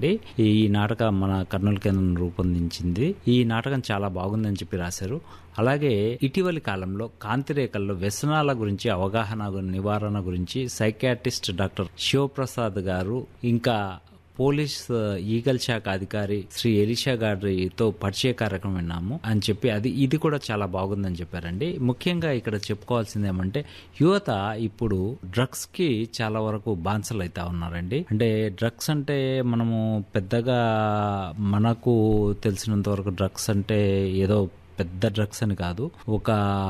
అండి ఈ నాటకం మన కర్నూలు కేంద్రం రూపొందించింది ఈ నాటకం చాలా బాగుందని చెప్పి రాశారు అలాగే ఇటీవలి కాలంలో కాంతిరేఖల్లో వ్యసనాల గురించి అవగాహన గు- నివారణ గురించి సైకాట్రిస్ట్ డాక్టర్ శివప్రసాద్ గారు ఇంకా పోలీస్ ఆ, ఈగల్ శాఖ అధికారి శ్రీ ఎలిషా గారితో పరిచయ కార్యక్రమం విన్నాము అని చెప్పి అది ఇది కూడా చాలా బాగుందని చెప్పారండి ముఖ్యంగా ఇక్కడ చెప్పుకోవాల్సింది ఏమంటే యువత ఇప్పుడు డ్రగ్స్ కి చాలా వరకు బాన్సలు అవుతా ఉన్నారండి అంటే డ్రగ్స్ అంటే మనము పెద్దగా మనకు తెలిసినంత వరకు డ్రగ్స్ అంటే ఏదో పెద్ద డ్రగ్స్ అని కాదు ఒక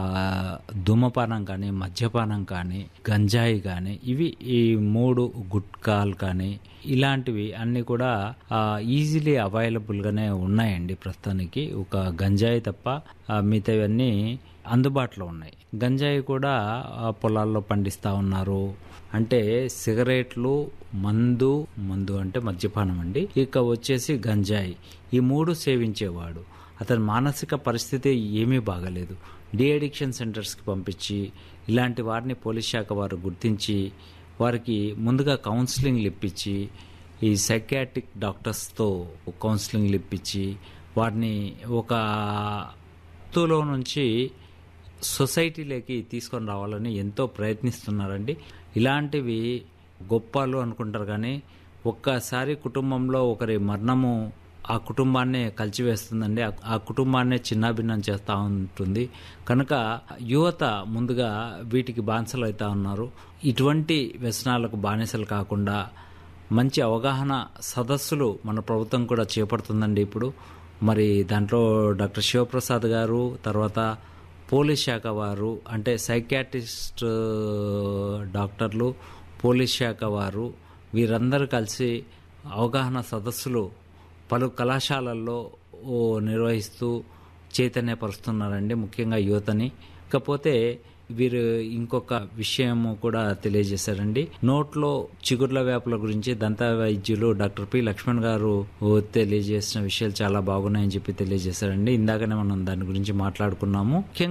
ధూమపానం కానీ మద్యపానం కానీ గంజాయి కానీ ఇవి ఈ మూడు గుట్కాలు కానీ ఇలాంటివి అన్ని కూడా ఈజీలీ అవైలబుల్గానే ఉన్నాయండి ప్రస్తుతానికి ఒక గంజాయి తప్ప ఆ, మిగతావన్నీ అందుబాటులో ఉన్నాయి గంజాయి కూడా ఆ, పొలాల్లో పండిస్తూ ఉన్నారు అంటే సిగరెట్లు మందు మందు అంటే మద్యపానం అండి ఇక వచ్చేసి గంజాయి ఈ మూడు సేవించేవాడు అతని మానసిక పరిస్థితి ఏమీ బాగలేదు డి అడిక్షన్ సెంటర్స్కి పంపించి ఇలాంటి వారిని పోలీస్ శాఖ వారు గుర్తించి వారికి ముందుగా కౌన్సిలింగ్లు ఇప్పించి ఈ సైకాట్రిక్ డాక్టర్స్తో కౌన్సిలింగ్లు ఇప్పించి వారిని ఒక తులో నుంచి సొసైటీలోకి తీసుకొని రావాలని ఎంతో ప్రయత్నిస్తున్నారండి ఇలాంటివి గొప్పలు అనుకుంటారు కానీ ఒక్కసారి కుటుంబంలో ఒకరి మరణము ఆ కుటుంబాన్నే కలిచివేస్తుందండి ఆ- ఆ కుటుంబాన్నే చిన్నాభిన్నం చేస్తూ ఉంటుంది కనుక యువత ముందుగా వీటికి బానిసలు అవుతా ఉన్నారు ఇటువంటి వ్యసనాలకు బానిసలు కాకుండా మంచి అవగాహన సదస్సులు మన ప్రభుత్వం కూడా చేపడుతుందండి ఇప్పుడు మరి దాంట్లో డాక్టర్ శివప్రసాద్ గారు తర్వాత పోలీస్ శాఖ వారు అంటే సైకాట్రిస్ట్ డాక్టర్లు పోలీస్ శాఖ వారు వీరందరూ కలిసి అవగాహన సదస్సులు పలు కళాశాలల్లో ఓ నిర్వహిస్తూ చైతన్యపరుస్తున్నారండి ముఖ్యంగా యువతని ఇకపోతే వీరు ఇంకొక విషయము కూడా తెలియజేశారండి నోట్లో చిగుర్ల వ్యాపుల గురించి దంత వైద్యులు డాక్టర్ పి లక్ష్మణ్ గారు తెలియజేసిన విషయాలు చాలా బాగున్నాయని చెప్పి తెలియజేశారండి ఇందాకనే మనం దాని గురించి మాట్లాడుకున్నాము ముఖ్యంగా